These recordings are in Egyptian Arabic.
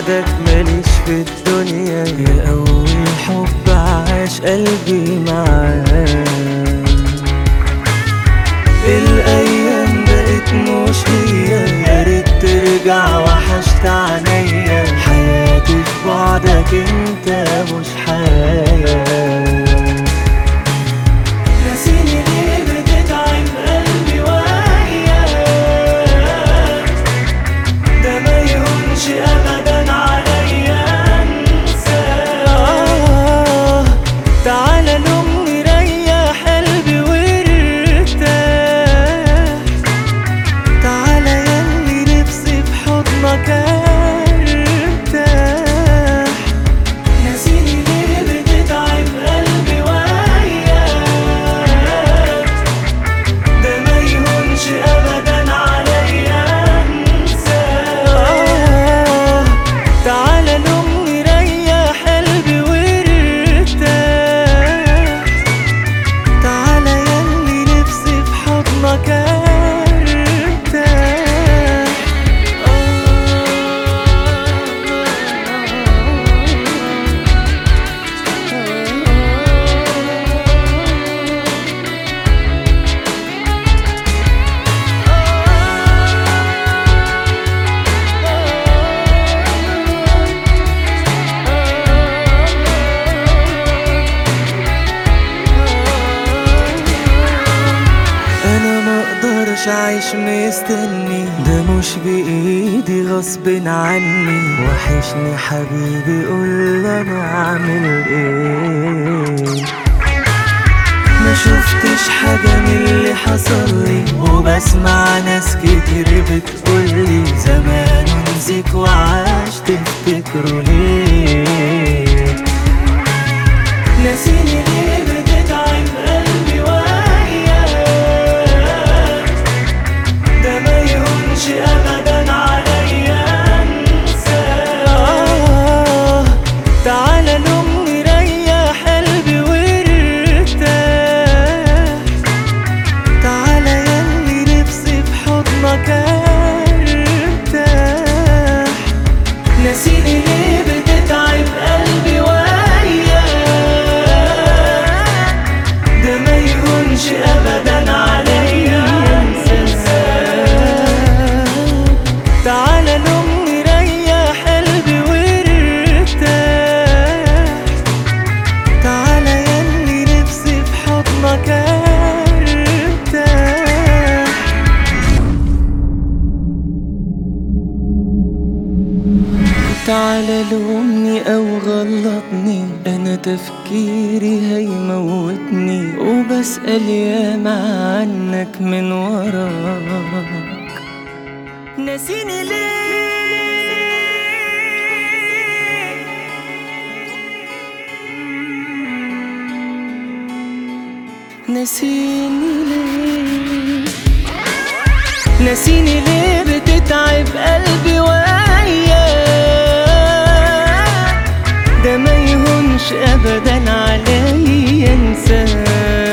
بعدك ماليش في الدنيا يا أول حب عاش قلبي معاك الأيام بقت مش هي يا ريت ترجع وحشت عينيا حياتي في بعدك انت مش حياة ناسيني ليه بتتعب قلبي وياك ده ما يهونش ابدا عليا انساك آه تعالى لأمي ريح قلبي وارتاح تعالى ياللي نفسي في حضنك ارتاح ناسيني ليه بتتعب قلبي وياك ده ما يهونش ابدا عليا انساك آه تعالى لأمي ريح قلبي وارتاح تعالى ياللي نفسي في حضنك ارتاح انا ما اقدرش اعيش مستني ده مش بايدي غصب عني وحشني حبيبي قول انا اعمل ايه ما شفتش حاجة من اللي حصل لي وبسمع ناس كتير بتقولي زمان نسيك وعاش تفتكروا ليه ناسيني ليه بتتعب قلبي وياك ده ما يهونش ابدا عليا انساك آه تعالى لأمي ريح قلبي وارتاح تعالى ياللي نفسي في حضنك ارتاح ناسيني ليه بتتعب قلبي وياك ده ما يهونش ابدا عليا انساك تعالى لأمي ريح قلبي وارتاح تعالى ياللي نفسي في حضنك ارتاح تعالى لومني او غلطني انا تفكيري هيموتني وبسأل ياما عنك من وراك ناسيني ليه ناسيني ليه ناسيني ليه بتتعب قلبي وياك ده ما يهونش ابدا عليا انساك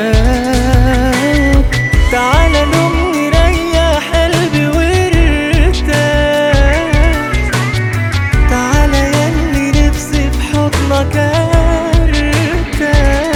تعالى لأمي ريح قلبي وارتاح تعالى ياللي نفسي في حضنك ارتاح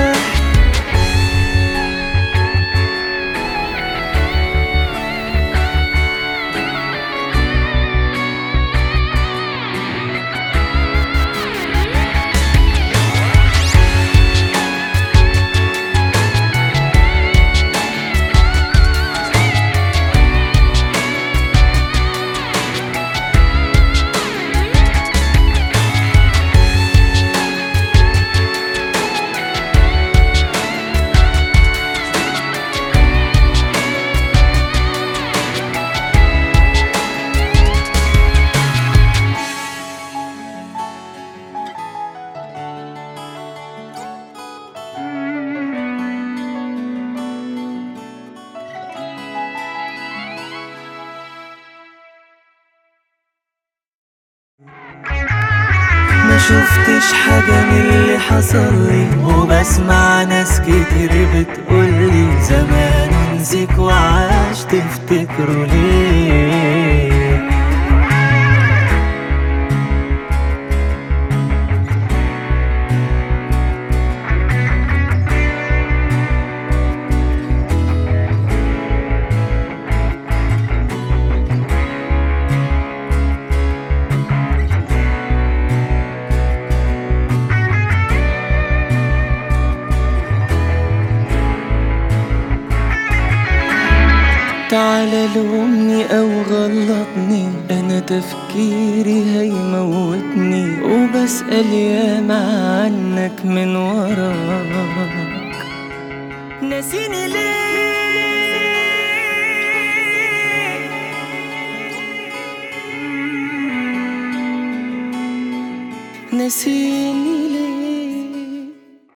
ما شفتش حاجة من اللي حصل لي وبسمع ناس كتير بتقولي زمان نسيك وعاش تفتكروا ليه تعالى لومني او غلطني انا تفكيري هيموتني وبسأل ياما عنك من وراك ناسيني ليه ناسيني